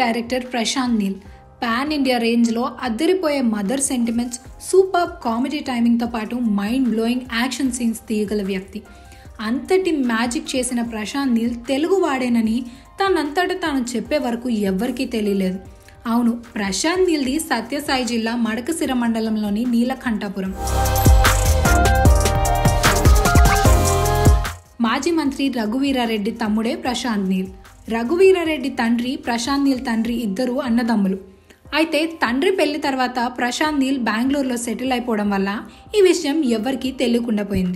Director Prashanth Neel pan India రేంజ్లో అద్దరిపోయే mother sentiments super comedy టైమింగ్తో పాటు మైండ్ బ్లోయింగ్ యాక్షన్ సీన్స్ తీయగల వ్యక్తి అంతటి మ్యాజిక్ చేసిన ప్రశాంత్ నీల్ తెలుగు వాడేనని తనంతట తాను చెప్పే వరకు ఎవ్వరికీ తెలియలేదు అవును ప్రశాంత్ నీల్ది సత్యసాయి జిల్లా మడకసిర మండలంలోని నీలకంఠాపురం మాజీ మంత్రి రఘువీరారెడ్డి తమ్ముడే ప్రశాంత్ నీల్ రఘువీరారెడ్డి తండ్రి ప్రశాంత్ నీల్ తండ్రి ఇద్దరు అన్నదమ్ములు అయితే తండ్రి పెళ్లి తర్వాత ప్రశాంత్ నీల్ బెంగళూరులో సెటిల్ అయిపోవడం వల్ల ఈ విషయం ఎవరికీ తెలియకుండా పోయింది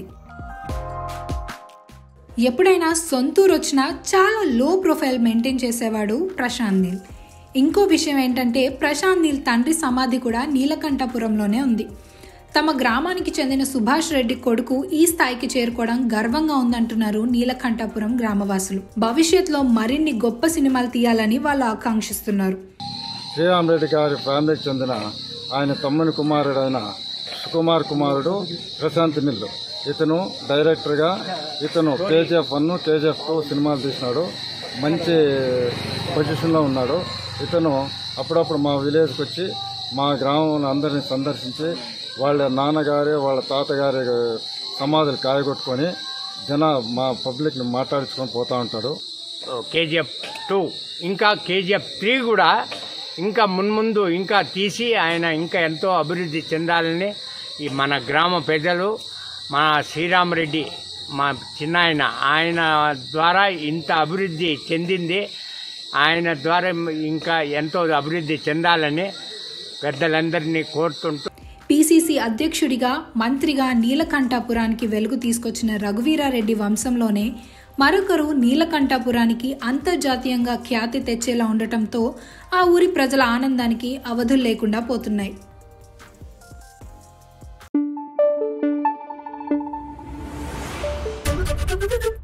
ఎప్పుడైనా సొంతూరు వచ్చినా చాలా లో ప్రొఫైల్ మెయింటైన్ చేసేవాడు ప్రశాంత్ నీల్ ఇంకో విషయం ఏంటంటే ప్రశాంత్ నీల్ తండ్రి సమాధి కూడా నీలకంఠపురంలోనే ఉంది తమ గ్రామానికి చెందిన సుభాష్ రెడ్డి కొడుకు ఈ స్థాయికి చేరుకోవడం గర్వంగా ఉందంటున్నారు నీలకంఠపురం గ్రామవాసులు భవిష్యత్తులో మరిన్ని గొప్ప సినిమాలు తీయాలని వాళ్ళు ఆకాంక్షిస్తున్నారు శ్రీరామ్ రెడ్డి గారి ఫ్యామిలీకి చెందిన ఆయన తమ్ముని కుమారుడు అయిన సుకుమార్ కుమారుడు ప్రశాంత్ నిల్లు ఇతను డైరెక్టర్గా ఇతను కేజీఎఫ్ వన్ కేజీఎఫ్ టూ సినిమాలు తీసినాడు మంచి పొజిషన్లో ఉన్నాడు ఇతను అప్పుడప్పుడు మా విలేజ్కి వచ్చి మా గ్రామంలో అందరిని సందర్శించి వాళ్ళ నాన్నగారి వాళ్ళ తాతగారి సమాధులు కాయగొట్టుకొని జన మా పబ్లిక్ని మాట్లాడించుకొని పోతూ ఉంటాడు కేజీఎఫ్ టూ ఇంకా కేజీఎఫ్ త్రీ కూడా ఇంకా మున్ముందు ఇంకా తీసి ఆయన ఇంకా ఎంతో అభివృద్ధి చెందాలని ఈ మన గ్రామ ప్రజలు మా శ్రీరామరెడ్డి మా చిన్నాయన ఆయన ద్వారా ఇంత అభివృద్ధి చెందింది ఆయన ద్వారా ఇంకా ఎంతో అభివృద్ధి చెందాలని పెద్దలందరినీ కోరుతుంటూ పిసిసి అధ్యక్షుడిగా మంత్రిగా నీలకంఠాపురానికి వెలుగు తీసుకొచ్చిన రఘువీరారెడ్డి వంశంలోనే మరొకరు నీలకంఠాపురానికి అంతర్జాతీయంగా ఖ్యాతి తెచ్చేలా ఉండటంతో ఆ ఊరి ప్రజల ఆనందానికి అవధులు లేకుండా పోతున్నాయి Thank you.